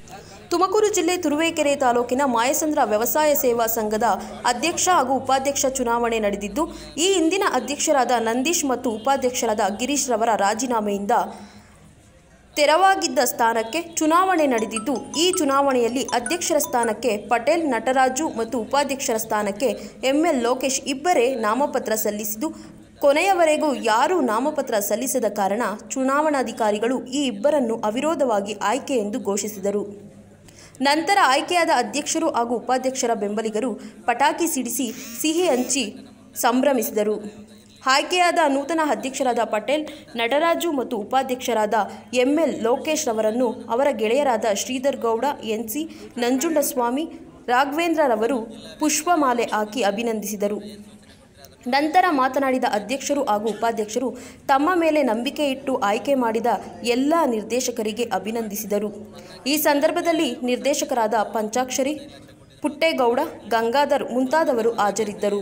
ತುಮಕೂರು ಜಿಲ್ಲೆ ತುರುವೇಕೆರೆ ತಾಲೂಕಿನ ಮಾಯಸಂದ್ರ ವ್ಯವಸಾಯ ಸೇವಾ ಸಂಘದ ಅಧ್ಯಕ್ಷ ಹಾಗೂ ಉಪಾಧ್ಯಕ್ಷ ಚುನಾವಣೆ ನಡೆದಿದ್ದು ಈ ಹಿಂದಿನ ಅಧ್ಯಕ್ಷರಾದ ನಂದೀಶ್ ಮತ್ತು ಉಪಾಧ್ಯಕ್ಷರಾದ ಗಿರೀಶ್ ರವರ ರಾಜೀನಾಮೆಯಿಂದ ತೆರವಾಗಿದ್ದ ಸ್ಥಾನಕ್ಕೆ ಚುನಾವಣೆ ನಡೆದಿದ್ದು ಈ ಚುನಾವಣೆಯಲ್ಲಿ ಅಧ್ಯಕ್ಷರ ಸ್ಥಾನಕ್ಕೆ ಪಟೇಲ್ ನಟರಾಜು ಮತ್ತು ಉಪಾಧ್ಯಕ್ಷರ ಸ್ಥಾನಕ್ಕೆ ಎಂಎಲ್ ಲೋಕೇಶ್ ಇಬ್ಬರೇ ನಾಮಪತ್ರ ಸಲ್ಲಿಸಿದ್ದು ಕೊನೆಯವರೆಗೂ ಯಾರೂ ನಾಮಪತ್ರ ಸಲ್ಲಿಸದ ಕಾರಣ ಚುನಾವಣಾಧಿಕಾರಿಗಳು ಈ ಇಬ್ಬರನ್ನು ಅವಿರೋಧವಾಗಿ ಆಯ್ಕೆ ಎಂದು ಘೋಷಿಸಿದರು ನಂತರ ಆಯ್ಕೆಯಾದ ಅಧ್ಯಕ್ಷರು ಹಾಗೂ ಉಪಾಧ್ಯಕ್ಷರ ಬೆಂಬಲಿಗರು ಪಟಾಕಿ ಸಿಡಿಸಿ ಸಿಹಿ ಹಂಚಿ ಸಂಭ್ರಮಿಸಿದರು ಆಯ್ಕೆಯಾದ ನೂತನ ಅಧ್ಯಕ್ಷರಾದ ಪಟೇಲ್ ನಟರಾಜು ಮತ್ತು ಉಪಾಧ್ಯಕ್ಷರಾದ ಎಂಎಲ್ ಲೋಕೇಶ್ ರವರನ್ನು ಅವರ ಗೆಳೆಯರಾದ ಶ್ರೀಧರ್ ಗೌಡ ಎನ್ಸಿ ನಂಜುಂಡಸ್ವಾಮಿ ರಾಘವೇಂದ್ರರವರು ಪುಷ್ಪಮಾಲೆ ಹಾಕಿ ಅಭಿನಂದಿಸಿದರು ನಂತರ ಮಾತನಾಡಿದ ಅಧ್ಯಕ್ಷರು ಹಾಗೂ ಉಪಾಧ್ಯಕ್ಷರು ತಮ್ಮ ಮೇಲೆ ನಂಬಿಕೆ ಇಟ್ಟು ಆಯ್ಕೆ ಮಾಡಿದ ಎಲ್ಲ ನಿರ್ದೇಶಕರಿಗೆ ಅಭಿನಂದಿಸಿದರು ಈ ಸಂದರ್ಭದಲ್ಲಿ ನಿರ್ದೇಶಕರಾದ ಪಂಚಾಕ್ಷರಿ ಪುಟ್ಟೇಗೌಡ ಗಂಗಾಧರ್ ಮುಂತಾದವರು ಹಾಜರಿದ್ದರು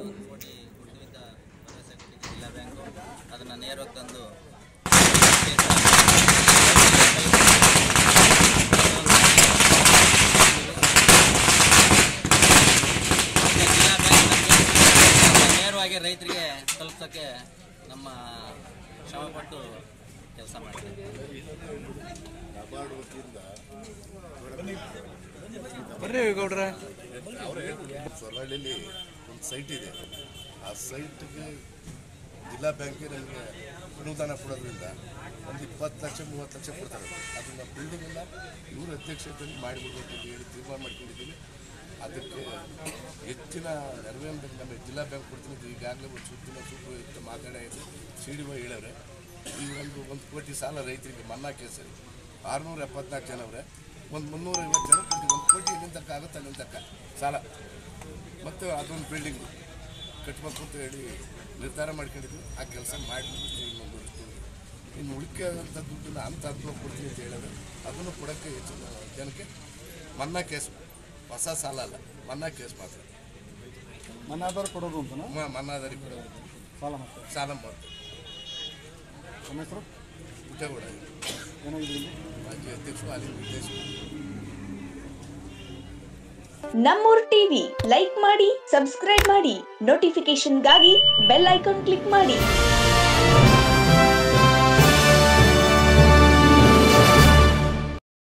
ಜಿಲ್ಲಾ ಬ್ಯಾಂಕು ಅದನ್ನು ನೇರವಾಗಿ ತಂದು ಜಿಲ್ಲಾ ಬ್ಯಾಂಕ್ ನೇರವಾಗಿ ರೈತರಿಗೆ ತಲುಪಿಸೋಕ್ಕೆ ನಮ್ಮ ಶ್ರಮಪಟ್ಟು ಕೆಲಸ ಮಾಡ್ತೀವಿ ಬರ್ರಿ ಗೌಡ್ರೆ ಸೊರಹಳ್ಳಿಲಿ ಒಂದು ಸೈಟ್ ಇದೆ ಆ ಸೈಟ್ಗೆ ಜಿಲ್ಲಾ ಬ್ಯಾಂಕಿಗೆ ನಮಗೆ ಅನುದಾನ ಕೊಡೋದ್ರಿಂದ ಒಂದು ಇಪ್ಪತ್ತು ಲಕ್ಷ ಮೂವತ್ತು ಲಕ್ಷ ಕೊಡ್ತಾರೆ ಅದನ್ನ ಬಿಲ್ಡಿಂಗ್ ಎಲ್ಲ ಇವ್ರ ಅಧ್ಯಕ್ಷತೆಯಲ್ಲಿ ಮಾಡಿಬಿಡ್ಬೇಕು ಅಂತ ಹೇಳಿ ತೀರ್ಮಾನ ಮಾಡ್ಕೊಂಡಿದ್ದೀವಿ ಅದಕ್ಕೆ ಹೆಚ್ಚಿನ ನೆರವೇ ನಮ್ಮ ಜಿಲ್ಲಾ ಬ್ಯಾಂಕ್ ಕೊಡ್ತೀನಿ ಅಂತ ಈಗಾಗಲೇ ಒಂದು ಸುತ್ತಿನ ಸೂಪರ್ ಇತ್ತು ಮಾತಾಡಿದ್ರು ಸಿ ಡಿ ಒ ಹೇಳವ್ರೆ ಈ ಒಂದು ಒಂದು ಕೋಟಿ ಸಾಲ ರೈತರಿಗೆ ಮನ್ನಾ ಕೇಸರಿ ಆರುನೂರ ಎಪ್ಪತ್ನಾಲ್ಕು ಜನ ಅವರೇ ಒಂದು ಮುನ್ನೂರ ಐವತ್ತು ಜನ ಕೊಡ್ತೀವಿ ಒಂದು ಕೋಟಿ ಎಲ್ಲಿಂದ ತಕ್ಕ ಆಗುತ್ತೆ ಅಲ್ಲಿಂದ ತಕ್ಕ ಸಾಲ ಮತ್ತು ಅದೊಂದು ಬಿಲ್ಡಿಂಗ್ ಕಟ್ಟಬೇಕು ಅಂತ ಹೇಳಿ ನಿರ್ಧಾರ ಮಾಡ್ಕೊಂಡಿದ್ವಿ ಆ ಕೆಲಸ ಮಾಡಿ ಮುಗಿಸ್ತೀವಿ ಇನ್ನೊಂದು ವರ್ಷದಲ್ಲಿ. ಇನ್ನು ಉಳಿಕೆದಂಥ ದುಡ್ಡನ್ನ ಅಂತ ಹತ್ತು ಕೊಡ್ತೀನಿ ಅಂತ ಹೇಳಿದ್ರೆ ಅದನ್ನು ಕೊಡೋಕ್ಕೆ ಹೆಚ್ಚಿನ ಜನಕ್ಕೆ ಮನ್ನಾ ಕೇಸ್ ಹೊಸ ಸಾಲ ಅಲ್ಲ ಮನ್ನಾ ಕೇಸ್ ಮಾತ್ರ ಮನ್ನಾದವ್ರು ಕೊಡೋದು ಅಂತನಾ ಮ- ಮನ್ನಾದಾರಿ ಕೊಡೋದು ಸಾಲ ಮಾಡ್ತಾರೆ ಸಾಲ ಮಾಡ್ತೀವಿ ನಮ್ಮ ಹೆಸರು ಪುಟ್ಟೇಗೌಡ ಏನಾಗಿದೆ ಇಲ್ಲಿ ಮಾಜಿ ಅಧ್ಯಕ್ಷರು ಅಲ್ಲಿ ವಿದೇಶ ನಮ್ಮೂರ್ ಟಿವಿ ಲೈಕ್ ಮಾಡಿ ಸಬ್ಸ್ಕ್ರೈಬ್ ಮಾಡಿ ನೋಟಿಫಿಕೇಶನ್ಗಾಗಿ ಬೆಲ್ ಐಕಾನ್ ಕ್ಲಿಕ್ ಮಾಡಿ